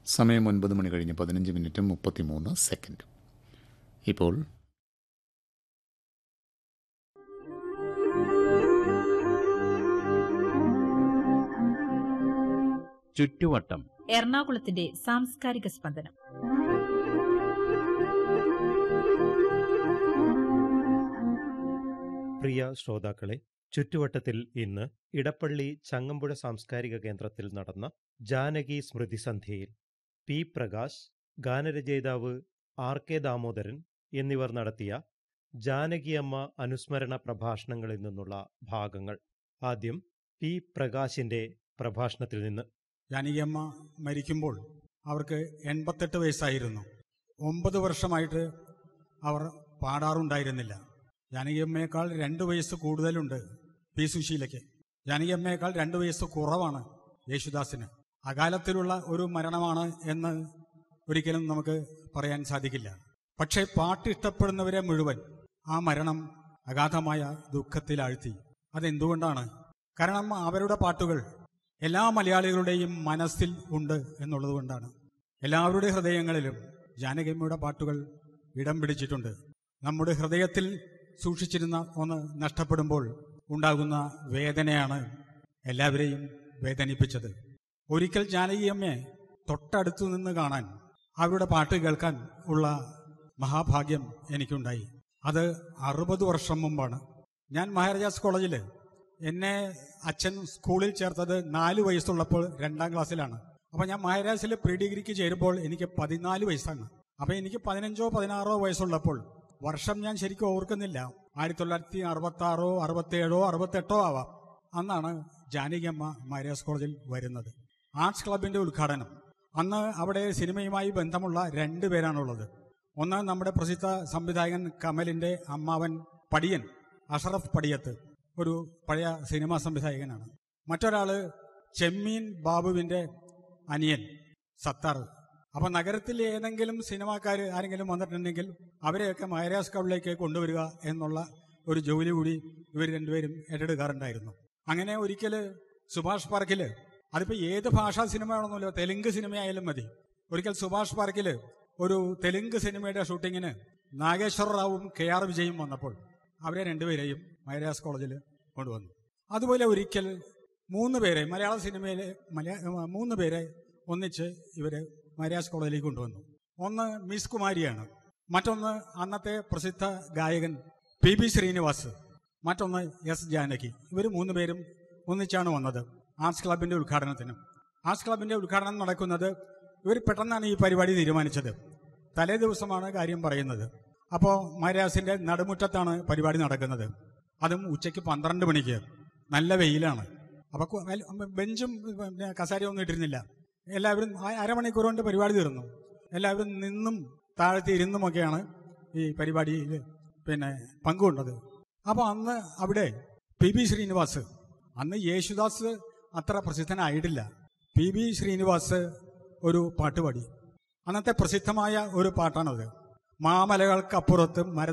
സമയം ഒൻപത് മണി കഴിഞ്ഞ് പതിനഞ്ച് മിനിറ്റും മുപ്പത്തിമൂന്ന് സെക്കൻഡും ഇപ്പോൾ ചുറ്റുവട്ടം എറണാകുളത്തിന്റെ സാംസ്കാരിക സ്പന്ദനം പ്രിയ ശ്രോതാക്കളെ ചുറ്റുവട്ടത്തിൽ ഇന്ന് ഇടപ്പള്ളി ചങ്ങമ്പുഴ സാംസ്കാരിക കേന്ദ്രത്തിൽ നടന്ന ജാനകി സ്മൃതി സന്ധ്യയിൽ പി പ്രകാശ് ഗാനരചയിതാവ് ആർ കെ ദാമോദരൻ എന്നിവർ നടത്തിയ ജാനകിയമ്മ അനുസ്മരണ പ്രഭാഷണങ്ങളിൽ നിന്നുള്ള ഭാഗങ്ങൾ ആദ്യം പി പ്രകാശിന്റെ പ്രഭാഷണത്തിൽ നിന്ന് ജാനകിയമ്മ മരിക്കുമ്പോൾ അവർക്ക് എൺപത്തെട്ട് വയസ്സായിരുന്നു ഒമ്പത് വർഷമായിട്ട് അവർ പാടാറുണ്ടായിരുന്നില്ല ജാനകിയമ്മയേക്കാൾ രണ്ട് വയസ്സ് കൂടുതലുണ്ട് പി സുശീലയ്ക്ക് ജാനകിയമ്മയേക്കാൾ രണ്ട് വയസ്സ് കുറവാണ് യേശുദാസിന് അകാലത്തിലുള്ള ഒരു മരണമാണ് എന്ന് ഒരിക്കലും നമുക്ക് പറയാൻ സാധിക്കില്ല പക്ഷേ പാട്ട് ഇഷ്ടപ്പെടുന്നവരെ മുഴുവൻ ആ മരണം അഗാധമായ ദുഃഖത്തിലാഴ്ത്തി അതെന്തുകൊണ്ടാണ് കാരണം അവരുടെ പാട്ടുകൾ എല്ലാ മലയാളികളുടെയും മനസ്സിൽ ഉണ്ട് എന്നുള്ളത് കൊണ്ടാണ് എല്ലാവരുടെ ഹൃദയങ്ങളിലും ജാനകിയമ്മയുടെ പാട്ടുകൾ ഇടം പിടിച്ചിട്ടുണ്ട് നമ്മുടെ ഹൃദയത്തിൽ സൂക്ഷിച്ചിരുന്ന ഒന്ന് നഷ്ടപ്പെടുമ്പോൾ ഉണ്ടാകുന്ന വേദനയാണ് എല്ലാവരെയും വേദനിപ്പിച്ചത് ഒരിക്കൽ ജാനകിയമ്മയെ തൊട്ടടുത്തു നിന്ന് കാണാൻ അവരുടെ പാട്ട് കേൾക്കാൻ ഉള്ള മഹാഭാഗ്യം എനിക്കുണ്ടായി അത് അറുപത് വർഷം മുമ്പാണ് ഞാൻ മഹാരാജാസ് കോളേജിൽ എന്നെ അച്ഛൻ സ്കൂളിൽ ചേർത്തത് നാല് വയസ്സുള്ളപ്പോൾ രണ്ടാം ക്ലാസ്സിലാണ് അപ്പൊ ഞാൻ മഹാരാജാസിൽ പ്രീ ഡിഗ്രിക്ക് ചേരുമ്പോൾ എനിക്ക് പതിനാല് വയസ്സാണ് അപ്പൊ എനിക്ക് പതിനഞ്ചോ പതിനാറോ വയസ്സുള്ളപ്പോൾ വർഷം ഞാൻ ശരിക്കും ഓർക്കുന്നില്ല ആയിരത്തി തൊള്ളായിരത്തി അറുപത്തി ആറോ അറുപത്തേഴോ അറുപത്തെട്ടോ ആവാം അന്നാണ് ജാനകിയമ്മ മഹാരാജാസ് കോളേജിൽ വരുന്നത് ആർട്സ് ക്ലബിന്റെ ഉദ്ഘാടനം അന്ന് അവിടെ സിനിമയുമായി ബന്ധമുള്ള രണ്ട് പേരാണുള്ളത് ഒന്ന് നമ്മുടെ പ്രസിദ്ധ സംവിധായകൻ കമലിന്റെ അമ്മാവൻ പടിയൻ അഷറഫ് പടിയത്ത് ഒരു പഴയ സിനിമാ സംവിധായകനാണ് മറ്റൊരാള് ചെമ്മീൻ ബാബുവിന്റെ അനിയൻ സത്താർ അപ്പൊ നഗരത്തിൽ ഏതെങ്കിലും സിനിമാക്കാർ ആരെങ്കിലും വന്നിട്ടുണ്ടെങ്കിൽ അവരെയൊക്കെ മഹാരാജ് കവിളിലേക്ക് കൊണ്ടുവരിക എന്നുള്ള ഒരു ജോലി കൂടി ഇവർ രണ്ടുപേരും ഏറ്റെടുക്കാറുണ്ടായിരുന്നു അങ്ങനെ ഒരിക്കല് സുഭാഷ് പാർക്കില് അതിപ്പോ ഏത് ഭാഷാ സിനിമയാണെന്നല്ലോ തെലുങ്ക് സിനിമയായാലും മതി ഒരിക്കൽ സുഭാഷ് പാർക്കില് ഒരു തെലുങ്ക് സിനിമയുടെ ഷൂട്ടിങ്ങിന് നാഗേശ്വര റാവുവും കെ ആർ വിജയും വന്നപ്പോൾ അവരെ രണ്ടുപേരെയും മഹാരാജ് കോളേജിൽ കൊണ്ടുവന്നു അതുപോലെ ഒരിക്കൽ മൂന്ന് പേരെ മലയാള സിനിമയിലെ മലയാ മൂന്ന് പേരെ ഒന്നിച്ച് ഇവര് മഹാരാജ് കോളേജിലേക്ക് കൊണ്ടുവന്നു ഒന്ന് മിസ് കുമാരിയാണ് മറ്റൊന്ന് അന്നത്തെ പ്രസിദ്ധ ഗായകൻ പി ബി ശ്രീനിവാസ് മറ്റൊന്ന് എസ് ജാനകി ഇവർ മൂന്ന് പേരും ഒന്നിച്ചാണ് വന്നത് ആർട്സ് ക്ലബിന്റെ ഉദ്ഘാടനത്തിന് ആർട്സ് ക്ലബിന്റെ ഉദ്ഘാടനം നടക്കുന്നത് ഇവർ പെട്ടെന്നാണ് ഈ പരിപാടി തീരുമാനിച്ചത് തലേ ദിവസമാണ് കാര്യം പറയുന്നത് അപ്പോൾ മഹാരാസിന്റെ നടുമുറ്റത്താണ് പരിപാടി നടക്കുന്നത് അതും ഉച്ചയ്ക്ക് പന്ത്രണ്ട് മണിക്ക് നല്ല വെയിലാണ് അപ്പൊ കു- വെൽ- ബെഞ്ചും പിന്നെ കസാരയും ഒന്നും ഇട്ടിരുന്നില്ല എല്ലാവരും ആ അരമണിക്കൂർ കൊണ്ട് പരിപാടി തീർന്നു എല്ലാവരും നിന്നും താഴത്തെ ഇരുന്നുമൊക്കെയാണ് ഈ പരിപാടിയിൽ പിന്നെ പങ്കുകൊണ്ടത് അപ്പൊ അന്ന് അവിടെ പി ബി ശ്രീനിവാസ് അന്ന് യേശുദാസ് അത്ര പ്രസിദ്ധനായിട്ടില്ല പി ബി ശ്രീനിവാസ് ഒരു പാട്ടുപാടി അന്നത്തെ പ്രസിദ്ധമായ ഒരു പാട്ടാണത് മാമലകൾക്കപ്പുറത്ത് മര